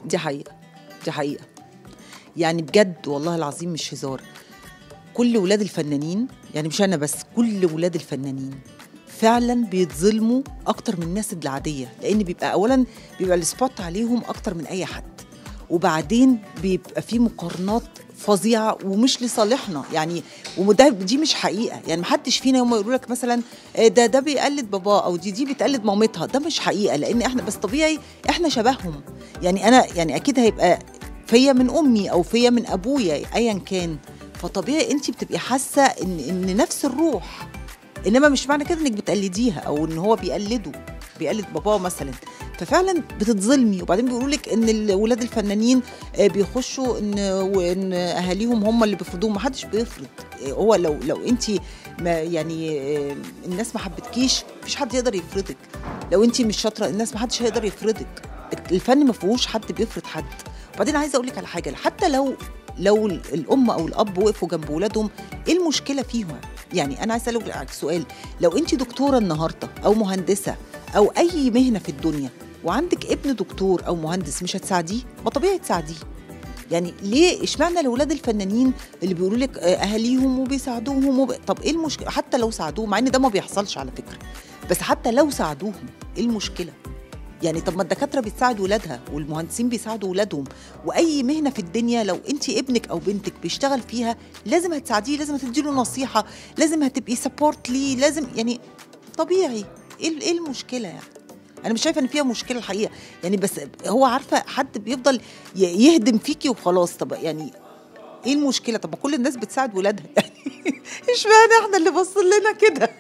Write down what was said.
دي حقيقه دي حقيقه يعني بجد والله العظيم مش هزار كل ولاد الفنانين يعني مش انا بس كل ولاد الفنانين فعلا بيتظلموا اكتر من الناس العاديه لان بيبقى اولا بيبقى السبوت عليهم اكتر من اي حد وبعدين بيبقى في مقارنات فظيعه ومش لصالحنا يعني وده دي مش حقيقه يعني محدش فينا يوم يقولوا لك مثلا آه، ده ده بيقلد باباه او دي دي بتقلد مامتها ده مش حقيقه لان احنا بس طبيعي احنا شبههم يعني انا يعني اكيد هيبقى فيا من امي او فيا من ابويا ايا كان فطبيعي انت بتبقي حاسه ان ان نفس الروح انما مش معنى كده انك بتقلديها او ان هو بيقلده بيقلد باباه مثلا ففعلا بتتظلمي وبعدين بيقولوا لك ان ولاد الفنانين آه، بيخشوا ان وان اهاليهم هم اللي بيفرضوهم ما حدش بيفرض آه، هو لو لو انت ما يعني آه، الناس ما حبتكيش مفيش حد يقدر يفرضك لو انت مش شاطره الناس ما حدش هيقدر يفرضك الفن ما فيهوش حد بيفرض حد وبعدين عايزه اقول لك على حاجه حتى لو لو الام او الاب وقفوا جنب ولادهم ايه المشكله فيهم يعني انا عايزه اسالك سؤال لو انت دكتوره النهارده او مهندسه او اي مهنه في الدنيا وعندك ابن دكتور او مهندس مش هتساعديه ما طبيعي تساعديه يعني ليه اشمعنى الاولاد الفنانين اللي بيقولوا لك آه، اهاليهم وبيساعدوهم وب... طب ايه المشكله حتى لو ساعدوهم مع ان ده ما بيحصلش على فكره بس حتى لو ساعدوهم ايه المشكله يعني طب ما الدكاتره بتساعد ولادها والمهندسين بيساعدوا ولادهم واي مهنه في الدنيا لو انت ابنك او بنتك بيشتغل فيها لازم هتساعديه لازم هتديله نصيحه لازم هتبقي سبورت ليه لازم يعني طبيعي ايه ايه المشكله يعني انا مش شايفه ان فيها مشكله الحقيقه يعني بس هو عارفه حد بيفضل ي- يهدم فيكي وخلاص طب يعني ايه المشكله طب ما كل الناس بتساعد ولادها يعني اشمعنى احنا اللي باصين لنا كده